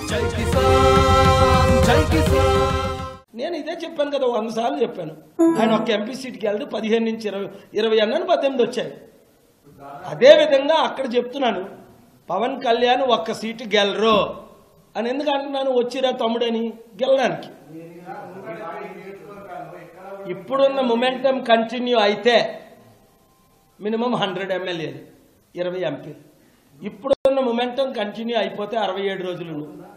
జై కిసాన్ జై కిసాన్ నేను ఇదే చెప్పాను కదా వంద సార్లు చెప్పాను ఆయన ఒక్క ఎంపీ సీట్కి వెళ్తే పదిహేను నుంచి ఇరవై ఇరవై అన్నాను పద్దెనిమిది వచ్చాయి అదే విధంగా అక్కడ చెప్తున్నాను పవన్ కళ్యాణ్ ఒక్క సీటు గెలరు అని ఎందుకు అంటున్నాను వచ్చిరా తమ్ముడని గెలడానికి ఇప్పుడున్న మొమెంటం కంటిన్యూ అయితే మినిమం హండ్రెడ్ ఎమ్మెల్యేలు ఇరవై ఎంపీలు ఇప్పుడున్న మొమెంటం కంటిన్యూ అయిపోతే అరవై ఏడు రోజులు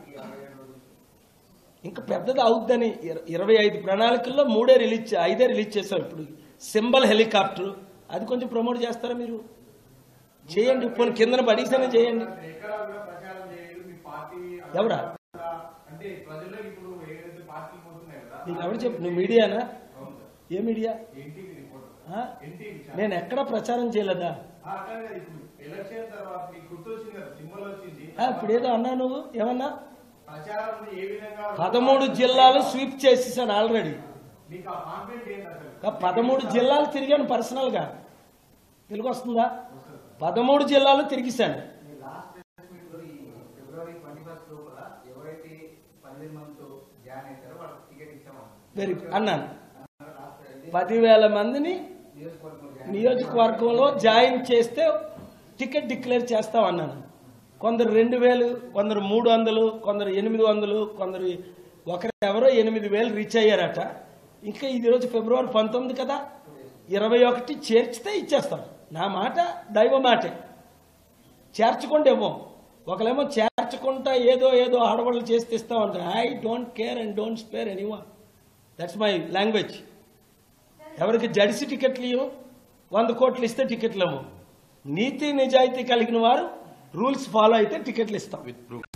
ఇంకా పెద్దది అవుద్దని ఇర- ఇరవై ఐదు ప్రణాళికల్లో మూడే రిలీజ్ చే- ఐదే రిలీజ్ చేస్తాం ఇప్పుడు సింబల్ హెలికాప్టర్ అది కొంచెం ప్రమోట్ చేస్తారా మీరు చేయండి పోనీ కిందన పడేసనే చేయండి ఎక్కడ కూడా ప్రచారం చేయదు మీ పార్టీ ఎవరా అంటే ప్రజల్లో ఇప్పుడు ఏదైతే పార్టీ పోతున్నాయి కదా నీకు ఎవరు చెప్పు నువ్వు మీడియానా ఏ మీడియా ఎన్టీవీ రిపోర్ట్ ఆ? ఎన్టీవీ నేను ఎక్కడ ప్రచారం చేయలేదా అట్లానే ఇప్పుడు ఎలక్షన్ తర్వాత మీకు గుర్తొచ్చింది కదా సింబల్ వచ్చింది ఆ, ఇప్పుడు ఏదో అన్నా నువ్వు ఏమన్నా ప్రచారం ఏ విధంగా పదమూడు జిల్లాలు స్వీప్ చేసేసాను ఆల్రెడీ మీకు ఆ కాన్ఫిడెంట్ ఏంటి అసలు ఆ పదమూడు జిల్లాలు తిరిగాను పర్సనల్గా తెలుగు వస్తుందా పదమూడు జిల్లాలు తిరిగిశాను మీ లాస్ట్ ప్రెస్ మీట్ లో ఈ ఫిబ్రవరి ట్వంటీ ఫస్ట్ లోపల ఎవరైతే పదివేల మందితో జాయిన్ అవుతారో వాళ్ళకి టికెట్ ఇస్తామన్నారు వెరీ అన్నాను లాస్ట్ పదివేల మందిని నియోజకవర్గంలో జాయిన్ నియోజకవర్గంలో జాయిన్ చేస్తే టికెట్ డిక్లేర్ చేస్తామన్నాను కొందరు రెండు వేలు కొందరు మూడు వందలు కొందరు ఎనిమిది వందలు కొందరు ఒకరు ఎవరో ఎనిమిది వేలు రీచ్ అయ్యారట ఇంకా ఇది రోజు ఫిబ్రవరి పంతొమ్మిది కదా ఇరవై ఒకటి చేర్చితే ఇచ్చేస్తాం నా మాట దైవ మాటే చేర్చకుండా ఇవ్వం ఒకలేమో చేర్చకుండా ఏదో ఏదో ఆడవాళ్ళు చేస్తే ఇస్తామంటారు I don't care and don't spare anyone that's my language ఎవరికి జడిసి టికెట్లు ఇవ్వం వంద కోట్లు ఇస్తే టికెట్లు ఇవ్వం నీతి నిజాయితీ కలిగిన వారు రూల్స్ ఫాలో అయితే టికెట్లు ఇస్తాం